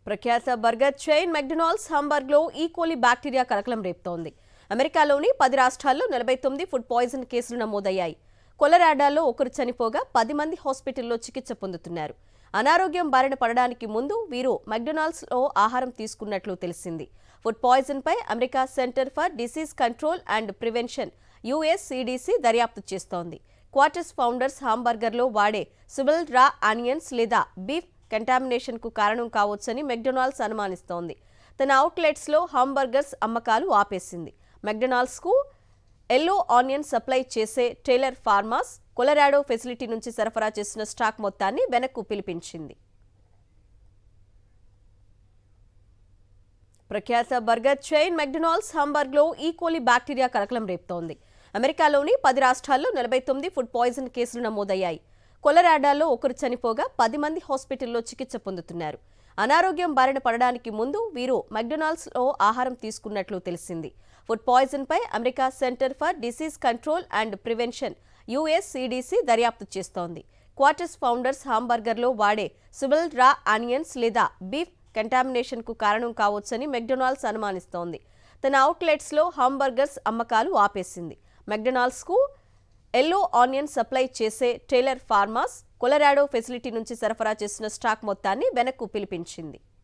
ప్రఖ్యాత burger chain McDonald's హాంబర్గ్లో E coli bacteria కలకలం రేపుతోంది అమెరికాలోని పది రాష్ట్రాల్లో నలభై తొమ్మిది ఫుడ్ పాయిజన్ కేసులు నమోదయ్యాయి కొలరాడాలో ఒకరు చనిపోగా పది మంది హాస్పిటల్లో చికిత్స పొందుతున్నారు అనారోగ్యం బారిన పడడానికి ముందు వీరు మెక్డొనాల్డ్స్లో ఆహారం తీసుకున్నట్లు తెలిసింది ఫుడ్ పాయిజన్ పై America centre for disease control and prevention US CDC దర్యాప్తు చేస్తోంది క్వార్టర్స్ ఫౌండర్స్ హాంబర్గర్లో వాడే సిబిల్ రా ఆనియన్స్ లేదా బీఫ్ కంటామినేషన్ కు కారణం కావచ్చని మెక్డొనాల్డ్స్ అనుమానిస్తోంది తన అవుట్లెట్స్ లో హాంబర్గర్స్ అమ్మకాలు ఆపేసింది మెక్డొనాల్డ్స్ కు ఎల్లో ఆనియన్ సప్లై చేసే టైలర్ ఫార్మాస్ కొలరాడో ఫెసిలిటీ నుంచి సరఫరా చేసిన స్టాక్ మొత్తాన్ని వెనక్కు పిలిపించింది ప్రఖ్యాత బర్గర్ చైన్ మెక్డొనాల్డ్స్ హాంబర్గ్లో ఈకోలి బ్యాక్టీరియా కలకలం రేపుతోంది అమెరికాలోని పది రాష్ట్రాల్లో నలభై తొమ్మిది ఫుడ్ పాయిజన్ కేసులు నమోదయ్యాయి కొలరాడాలో ఒకరు చనిపోగా పది మంది హాస్పిటల్లో చికిత్స పొందుతున్నారు అనారోగ్యం బారిన పడడానికి ముందు వీరు మెక్డొనాల్డ్స్లో ఆహారం తీసుకున్నట్లు తెలిసింది ఫుడ్ పాయిజన్ పై America centre for disease control and prevention US CDC దర్యాప్తు చేస్తోంది క్వార్టర్స్ ఫౌండర్స్ హాంబర్గర్లో వాడే సిబిల్ రా ఆనియన్స్ లేదా బీఫ్ కంటామినేషన్ కు కారణం కావచ్చని మెక్డొనాల్డ్స్ అనుమానిస్తోంది తన అవుట్లెట్స్ లో హాంబర్గర్స్ అమ్మకాలు ఆపేసింది మెక్డొనాల్డ్స్ కు ఎల్లో ఆనియన్ సప్లై చేసే టైలర్ ఫార్మాస్ కొలరాడో ఫెసిలిటీ నుంచి సరఫరా చేసిన స్టాక్ మొత్తాన్ని వెనక్కు పిలిపించింది